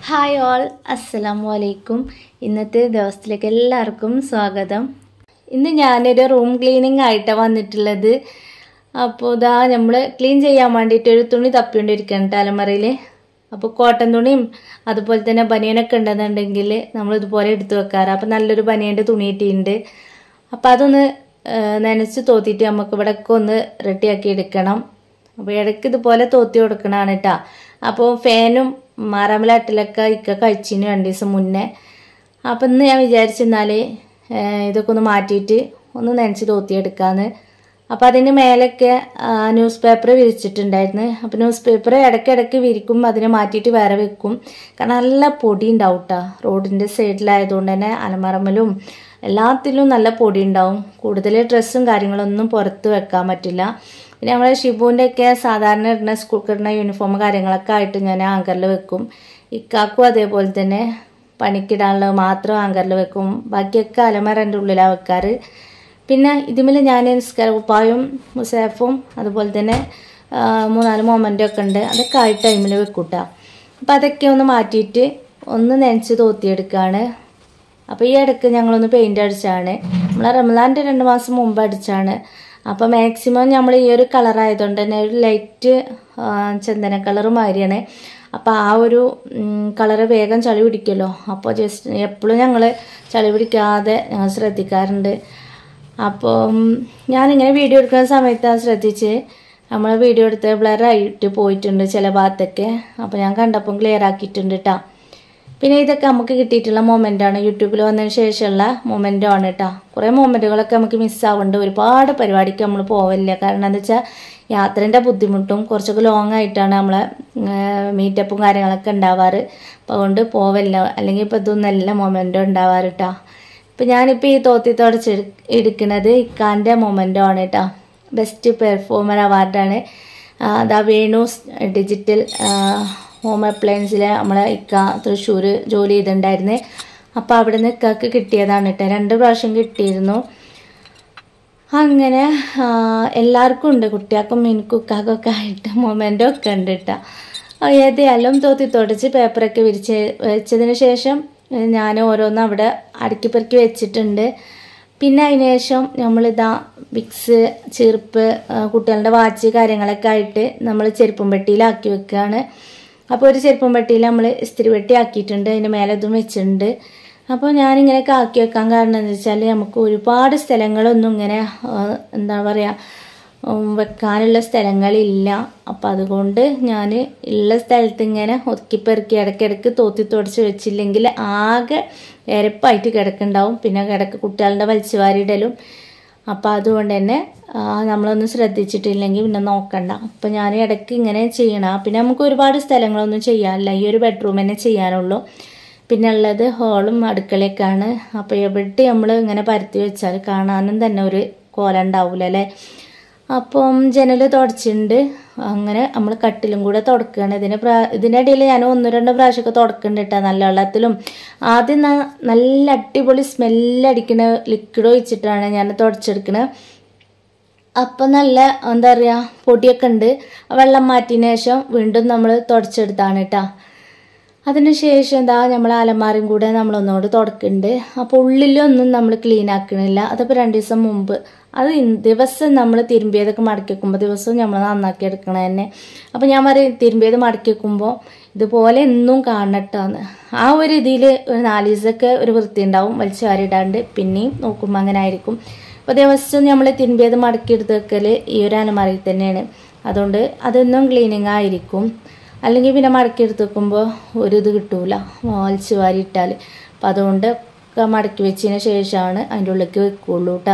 hi all അസ്സലാമു അലൈക്കും ഇന്നത്തെ ദിവസത്തിലേക്ക് എല്ലാവർക്കും സ്വാഗതം ഇന്ന് ഞാനൊരു റൂം ക്ലീനിങ് ആയിട്ടാണ് വന്നിട്ടുള്ളത് അപ്പോൾ ഇതാ നമ്മൾ ക്ലീൻ ചെയ്യാൻ വേണ്ടിയിട്ട് ഒരു തുണി തപ്പിക്കൊണ്ടിരിക്കുകയാണ് തലമുറയിൽ അപ്പോൾ കോട്ടൺ തുണിയും അതുപോലെ തന്നെ ബനിയനൊക്കെ ഉണ്ടെന്നുണ്ടെങ്കിൽ നമ്മൾ ഇതുപോലെ എടുത്തു വെക്കാറ് അപ്പോൾ നല്ലൊരു ബനിയൻ്റെ തുണി കിട്ടിയിട്ടുണ്ട് അപ്പോൾ അതൊന്ന് ആ, നനച്ച് തോത്തിയിട്ട് നമുക്ക് ഇവിടെയൊക്കെ ഒന്ന് റെഡിയാക്കി എടുക്കണം അപ്പോൾ ഇടയ്ക്ക് ഇതുപോലെ തോത്തി കൊടുക്കണതാണ് കേട്ടോ അപ്പോൾ ഫാനും മാറാമലാട്ടിലൊക്കെ ഇക്ക കഴിച്ചിന് രണ്ട് ദിവസം മുന്നേ അപ്പം ഇന്ന് ഞാൻ വിചാരിച്ചെന്നാൽ ഇതൊക്കെ ഒന്ന് മാറ്റിയിട്ട് ഒന്ന് നനച്ച് തോത്തിയെടുക്കാമെന്ന് അപ്പം അതിന് മേലൊക്കെ ആ, ന്യൂസ് പേപ്പർ വിരിച്ചിട്ടുണ്ടായിരുന്നു അപ്പം ന്യൂസ് പേപ്പർ ഇടയ്ക്കിടയ്ക്ക് വിരിക്കും അതിനെ മാറ്റിയിട്ട് വേറെ വെക്കും കാരണം നല്ല പൊടി ഉണ്ടാവും കേട്ടോ റോഡിൻ്റെ സൈഡിലായതുകൊണ്ട് തന്നെ അലമറമ്മലും എല്ലാത്തിലും നല്ല പൊടി ഉണ്ടാവും കൂടുതൽ ഡ്രസ്സും കാര്യങ്ങളൊന്നും പുറത്ത് വെക്കാൻ പറ്റില്ല പിന്നെ നമ്മളെ ഷിബുവിൻ്റെ ഒക്കെ സാധാരണ ഇടുന്ന സ്കൂൾ കിട്ടുന്ന യൂണിഫോം കാര്യങ്ങളൊക്കെ ആയിട്ട് ഞാൻ ആങ്കറിൽ വെക്കും ഇക്കാക്കും അതേപോലെ തന്നെ പണിക്കിടാനുള്ളത് മാത്രം ആങ്കറിൽ വെക്കും ബാക്കിയൊക്കെ അലമറൻ്റെ ഉള്ളിലാണ് വെക്കാറ് പിന്നെ ഇതിമിൽ ഞാൻ നിസ്കാര കുപ്പായും മുസാഫും അതുപോലെ തന്നെ ആ, മൂന്നാല് മൊമെൻ്റ് ഒക്കെ ഉണ്ട് അതൊക്കെ ആ ടൈമിൽ വെക്കൂട്ടാ അപ്പം അതൊക്കെ ഒന്ന് മാറ്റിയിട്ട് ഒന്ന് നനച്ച് തോത്തിയെടുക്കുകയാണ് അപ്പോൾ ഈ ഇടയ്ക്ക് ഞങ്ങളൊന്ന് പെയിൻ്റ് അടിച്ചാണ് നമ്മളെ റംലാൻ്റെ രണ്ട് മാസം മുമ്പ് അടിച്ചാണ് അപ്പോൾ മാക്സിമം നമ്മൾ ഈ ഒരു കളറായതുകൊണ്ട് തന്നെ ഒരു ലൈറ്റ് ചന്ദന കളർ മാതിരിയാണ് അപ്പോൾ ആ ഒരു കളറ് വേഗം ചളി പിടിക്കുമല്ലോ അപ്പോൾ ജസ്റ്റ് എപ്പോഴും ഞങ്ങൾ ചളി പിടിക്കാതെ ഞങ്ങൾ ശ്രദ്ധിക്കാറുണ്ട് അപ്പം ഞാനിങ്ങനെ വീഡിയോ എടുക്കുന്ന സമയത്താണ് ശ്രദ്ധിച്ച് നമ്മൾ വീഡിയോ എടുത്ത് ബ്ലറായിട്ട് പോയിട്ടുണ്ട് ചില ഭാഗത്തൊക്കെ അപ്പോൾ ഞാൻ കണ്ടപ്പം ക്ലിയർ ആക്കിയിട്ടുണ്ട് കേട്ടോ പിന്നെ ഇതൊക്കെ നമുക്ക് കിട്ടിയിട്ടുള്ള മൊമെൻ്റാണ് യൂട്യൂബിൽ വന്നതിന് ശേഷമുള്ള മൊമെൻ്റാണ് കേട്ടോ കുറേ മൊമെൻറ്റുകളൊക്കെ നമുക്ക് മിസ്സാവുന്നുണ്ട് ഒരുപാട് പരിപാടിക്ക് നമ്മൾ പോവില്ല കാരണം എന്താ വെച്ചാൽ യാത്രേൻ്റെ ബുദ്ധിമുട്ടും കുറച്ചൊക്കെ ലോങ് ആയിട്ടാണ് നമ്മളെ മീറ്റപ്പും കാര്യങ്ങളൊക്കെ ഉണ്ടാവാറ് അപ്പോൾ അതുകൊണ്ട് പോവില്ല അല്ലെങ്കിൽ ഇപ്പോൾ ഇതൊന്നല്ല മൊമെൻ്റോ ഉണ്ടാവാറ് കേട്ടോ ഇപ്പം ഞാനിപ്പോൾ ഈ തോത്തി തുടച്ച് എടുക്കുന്നത് ഇക്കാൻ്റെ മൊമെൻ്റോ ആണ് കേട്ടോ ബെസ്റ്റ് പെർഫോമർ അവാർഡാണ് അതാ വേണൂസ് ഡിജിറ്റൽ ഹോം അപ്ലയൻസിൽ നമ്മളെ ഇക്ക തൃശ്ശൂർ ജോലി ചെയ്തിട്ടുണ്ടായിരുന്നു അപ്പോൾ അവിടെ നിന്ന് ഇക്കാക്ക് കിട്ടിയതാണ് കേട്ടോ രണ്ട് പ്രാവശ്യം കിട്ടിയിരുന്നു അങ്ങനെ ആ, എല്ലാവർക്കും ഉണ്ട് കുട്ടികൾക്കും എനിക്കും ഇക്കാക്കൊക്കെ ആയിട്ട് മൊമെൻ്റോ ഒക്കെ ഉണ്ട് കേട്ടോ ഏതായാലും തോത്തി തുടച്ച് പേപ്പറൊക്കെ വിരിച്ച് വെച്ചതിന് ശേഷം ഞാൻ ഓരോന്ന് അവിടെ അടുക്കി പെറുക്കി വെച്ചിട്ടുണ്ട് പിന്നെ അതിന് ശേഷം നമ്മളിതാ വിക്സ് ചെരുപ്പ് ആ, കുട്ടികളുടെ വാച്ച് കാര്യങ്ങളൊക്കെ ആയിട്ട് നമ്മൾ ചെരുപ്പും പെട്ടിയിലാക്കി വെക്കുകയാണ് അപ്പോൾ ഒരു ചെരുപ്പും പെട്ടിയിൽ നമ്മൾ ഇസ്തിരി പെട്ടി ആക്കിയിട്ടുണ്ട് അതിൻ്റെ മേലെ ഇതും വെച്ചിട്ടുണ്ട് അപ്പോൾ ഞാനിങ്ങനെയൊക്കെ ആക്കി വെക്കാൻ കാരണം എന്താ വെച്ചാൽ നമുക്ക് ഒരുപാട് സ്ഥലങ്ങളൊന്നും ഇങ്ങനെ ആ, എന്താ പറയുക ഉം, വെക്കാനുള്ള സ്ഥലങ്ങളില്ല അപ്പം അതുകൊണ്ട് ഞാൻ ഉള്ള സ്ഥലത്ത് ഇങ്ങനെ ഒതുക്കിപ്പെറുക്കി ഇടയ്ക്കിടയ്ക്ക് തോത്തി തുടച്ച് വെച്ചില്ലെങ്കിൽ ആകെ എരപ്പായിട്ട് കിടക്കുന്നുണ്ടാവും പിന്നെ കിടക്ക് കുട്ടികളുടെ വലിച്ചുവാരിടലും അപ്പോൾ അതുകൊണ്ട് തന്നെ ആ, നമ്മളൊന്ന് ശ്രദ്ധിച്ചിട്ടില്ലെങ്കിൽ പിന്നെ നോക്കണ്ട അപ്പം ഞാൻ ഇടയ്ക്ക് ഇങ്ങനെ ചെയ്യണം പിന്നെ നമുക്ക് ഒരുപാട് സ്ഥലങ്ങളൊന്നും ചെയ്യാനില്ല ഈ ഒരു ബെഡ്റൂം തന്നെ ചെയ്യാനുള്ളൂ പിന്നെ ഉള്ളത് ഹോളും അടുക്കളയൊക്കെയാണ് അപ്പോൾ എവിടെ നമ്മൾ ഇങ്ങനെ പരത്തി വെച്ചാൽ കാണാനും തന്നെ ഒരു കോല ഉണ്ടാവില്ല അല്ലേ അപ്പം ജനൽ തുടച്ചിട്ടുണ്ട് അങ്ങനെ നമ്മൾ കട്ടിലും കൂടെ തുടക്കുകയാണ് ഇതിന് പ്രാ ഇതിൻ്റെ ഇടയിൽ ഞാൻ ഒന്ന് രണ്ട് പ്രാവശ്യമൊക്കെ തുടക്കുന്നുണ്ട് കേട്ടോ നല്ല വെള്ളത്തിലും ആദ്യം ന- നല്ല അടിപൊളി സ്മെല്ലടിക്കുന്ന ലിക്വിഡ് ഒഴിച്ചിട്ടാണ് ഞാൻ തുടച്ചെടുക്കുന്നത് അപ്പം നല്ല എന്താ പറയുക പൊടിയൊക്കെ ഉണ്ട് ആ വെള്ളം മാറ്റിയതിന് ശേഷം വീണ്ടും നമ്മൾ തുടച്ചെടുത്താണ് കേട്ടോ അതിന് ശേഷം എന്താ നമ്മൾ അലമാരയും കൂടെ നമ്മൾ ഒന്നുകൂടെ തുടക്കുന്നുണ്ട് അപ്പോൾ ഉള്ളിലൊന്നും നമ്മൾ ക്ലീൻ ആക്കണില്ല അതിപ്പോൾ രണ്ട് ദിവസം മുമ്പ് അത് ഇൻ- ദിവസം നമ്മൾ തിരുമ്പിയതൊക്കെ മടക്കി വെക്കുമ്പോൾ ദിവസവും നമ്മൾ നന്നാക്കി എടുക്കണത് തന്നെ അപ്പോൾ ഞാൻ പറയും തിരുമ്പിയത് മടക്കി വെക്കുമ്പോൾ ഇതുപോലെ എന്നും കാണട്ടാന്ന് ആ ഒരു ഇതിൽ ഒരു നാല് ദിവസമൊക്കെ ഒരു വൃത്തി ഉണ്ടാവും വലിച്ചു വാരിടാണ്ട് പിന്നെയും നോക്കുമ്പോൾ അങ്ങനെ ആയിരിക്കും അപ്പോൾ ദിവസം നമ്മൾ തിരുമ്പിയത് മടക്കി എടുത്ത് വെക്കൽ ഈ ഒരു അലമാരയിൽ തന്നെയാണ് അതുകൊണ്ട് അതൊന്നും ക്ലീനിങ് ആയിരിക്കും അല്ലെങ്കിൽ പിന്നെ മടക്കി എടുത്ത് വെക്കുമ്പോൾ ഒരു ഇത് കിട്ടൂല വലിച്ചു വാരി ഇട്ടാൽ അപ്പം അതുകൊണ്ട് ഒക്കെ മടക്കി വെച്ചതിന് ശേഷമാണ് അതിൻ്റെ ഉള്ളിലേക്ക് വെക്കുള്ളൂ കേട്ടോ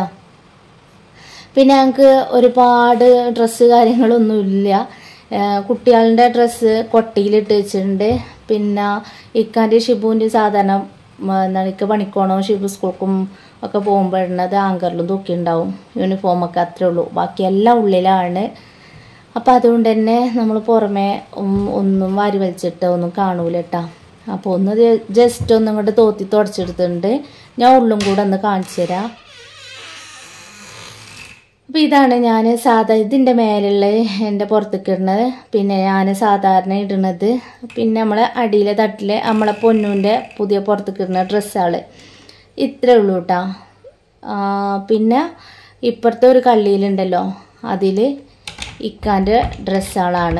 പിന്നെ ഞങ്ങൾക്ക് ഒരുപാട് ഡ്രസ്സ് കാര്യങ്ങളൊന്നുമില്ല ഏഹ് കുട്ടികളുടെ ഡ്രസ്സ് കൊട്ടയിലിട്ട് വെച്ചിട്ടുണ്ട് പിന്നെ ഇക്കാൻ്റെ ഷിബുവിൻ്റെ സാധാരണ ഉം, എന്താണ് ഇക്ക പണിക്കോണോ ഷിബു സ്കൂൾക്കും ഒക്കെ പോകുമ്പോൾ ഇടുന്നത് ആങ്കറിലും തൂക്കിയിട്ടുണ്ടാവും യൂണിഫോമൊക്കെ അത്രേ ഉള്ളൂ ബാക്കിയെല്ലാം ഉള്ളിലാണ് അപ്പം അതുകൊണ്ട് തന്നെ നമ്മൾ പുറമേ ഉം, ഒന്നും വാരി വലിച്ചിട്ട് ഒന്നും കാണൂല കേട്ടാ അപ്പോൾ ഒന്ന് ജസ്റ്റ് ഒന്നും ഇങ്ങോട്ട് തോത്തി തുടച്ചെടുത്തിട്ടുണ്ട് ഞാൻ ഉള്ളും കൂടെ ഒന്ന് കാണിച്ചു തരാം അപ്പോൾ ഇതാണ് ഞാൻ സാധാ ഇതിൻ്റെ മേലുള്ള എൻ്റെ പുറത്തേക്ക് ഇടുന്നത് പിന്നെ ഞാൻ സാധാരണ ഇടുന്നത് പിന്നെ നമ്മളെ അടിയിലെ തട്ടിൽ നമ്മളെ പൊന്നൂൻ്റെ പുതിയ പുറത്തേക്ക് ഇടുന്ന ഡ്രസ്സുകൾ ഇത്രേ ഉള്ളൂ കേട്ടോ പിന്നെ ഇപ്പുറത്തെ ഒരു കള്ളിയിലുണ്ടല്ലോ അതിൽ ഇക്കാൻ്റെ ഡ്രസ്സുകളാണ്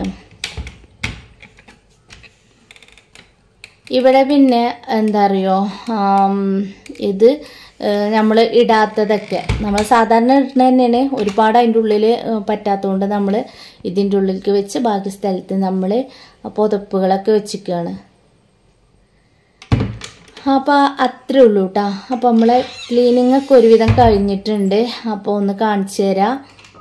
ഇവിടെ പിന്നെ എന്താ അറിയോ ഇത് നമ്മൾ ഇടാത്തതൊക്കെ നമ്മൾ സാധാരണ ഇടുന്ന തന്നെയാണ് ഒരുപാട് അതിൻ്റെ ഉള്ളിൽ പറ്റാത്തതുകൊണ്ട് നമ്മൾ ഇതിൻ്റെ ഉള്ളിലേക്ക് വെച്ച് ബാക്കി സ്ഥലത്ത് നമ്മൾ പുതപ്പുകളൊക്കെ വെച്ചിരിക്കുകയാണ് അപ്പോൾ അത്രേ ഉള്ളൂ കേട്ടോ അപ്പോൾ നമ്മളെ ക്ലീനിങ് ഒക്കെ ഒരുവിധം കഴിഞ്ഞിട്ടുണ്ട് അപ്പോൾ ഒന്ന് കാണിച്ചു തരാം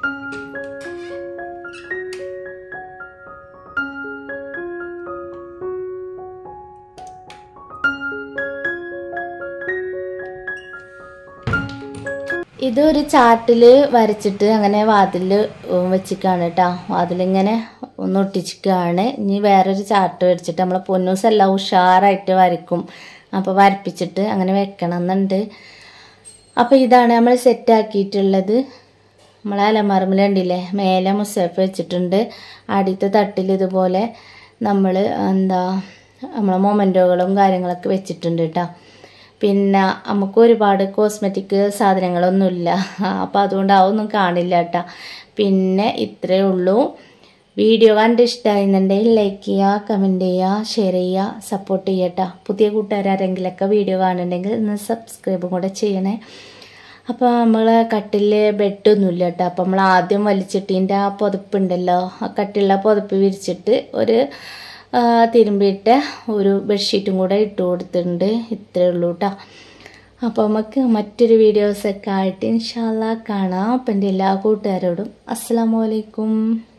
ഇതൊരു ചാർട്ടിൽ വരച്ചിട്ട് അങ്ങനെ വാതിൽ വെച്ചിക്കാണ് കേട്ടോ വാതിലിങ്ങനെ ഒന്ന് ഒട്ടിച്ചിക്കാണ് ഇനി വേറൊരു ചാർട്ട് വരച്ചിട്ട് നമ്മളെ പൊന്നൂസ് എല്ലാം ഉഷാറായിട്ട് വരയ്ക്കും അപ്പോൾ വരപ്പിച്ചിട്ട് അങ്ങനെ വെക്കണം എന്നുണ്ട് അപ്പോൾ ഇതാണ് നമ്മൾ സെറ്റാക്കിയിട്ടുള്ളത് നമ്മളെ അലമാറമ്മിൽ ഉണ്ടില്ലേ മേലെ മുസഫ് വെച്ചിട്ടുണ്ട് അടിയത്തെ തട്ടിൽ ഇതുപോലെ നമ്മൾ എന്താ നമ്മളെ മൊമെൻറ്റോകളും കാര്യങ്ങളൊക്കെ വെച്ചിട്ടുണ്ട് കേട്ടോ പിന്നെ നമുക്ക് ഒരുപാട് കോസ്മെറ്റിക് സാധനങ്ങളൊന്നുമില്ല അപ്പോൾ അതുകൊണ്ട് അതൊന്നും കാണില്ല കേട്ടോ പിന്നെ ഇത്രയേ ഉള്ളൂ വീഡിയോ കണ്ട് ഇഷ്ടമായിരുന്നുണ്ടെങ്കിൽ ലൈക്ക് ചെയ്യുക കമൻറ്റ് ചെയ്യുക ഷെയർ ചെയ്യുക സപ്പോർട്ട് ചെയ്യട്ടോ പുതിയ കൂട്ടുകാരെങ്കിലൊക്കെ വീഡിയോ കാണുന്നുണ്ടെങ്കിൽ ഒന്ന് സബ്സ്ക്രൈബും കൂടെ ചെയ്യണേ അപ്പോൾ നമ്മൾ കട്ടിൽ ബെഡൊന്നുമില്ല കേട്ടോ അപ്പോൾ നമ്മൾ ആദ്യം വലിച്ചിട്ടിൻ്റെ ആ പുതപ്പുണ്ടല്ലോ ആ കട്ടിലുള്ള പുതപ്പ് വിരിച്ചിട്ട് ഒരു തിരുമ്പിയിട്ട് ഒരു ബെഡ്ഷീറ്റും കൂടെ ഇട്ട് കൊടുത്തിട്ടുണ്ട് ഇത്രയേ ഉള്ളൂ കേട്ടോ അപ്പോൾ നമുക്ക് മറ്റൊരു വീഡിയോസൊക്കെ ആയിട്ട് ഇൻഷാല്ല കാണാം അപ്പം എൻ്റെ എല്ലാ കൂട്ടുകാരോടും അസ്സാം വലൈക്കും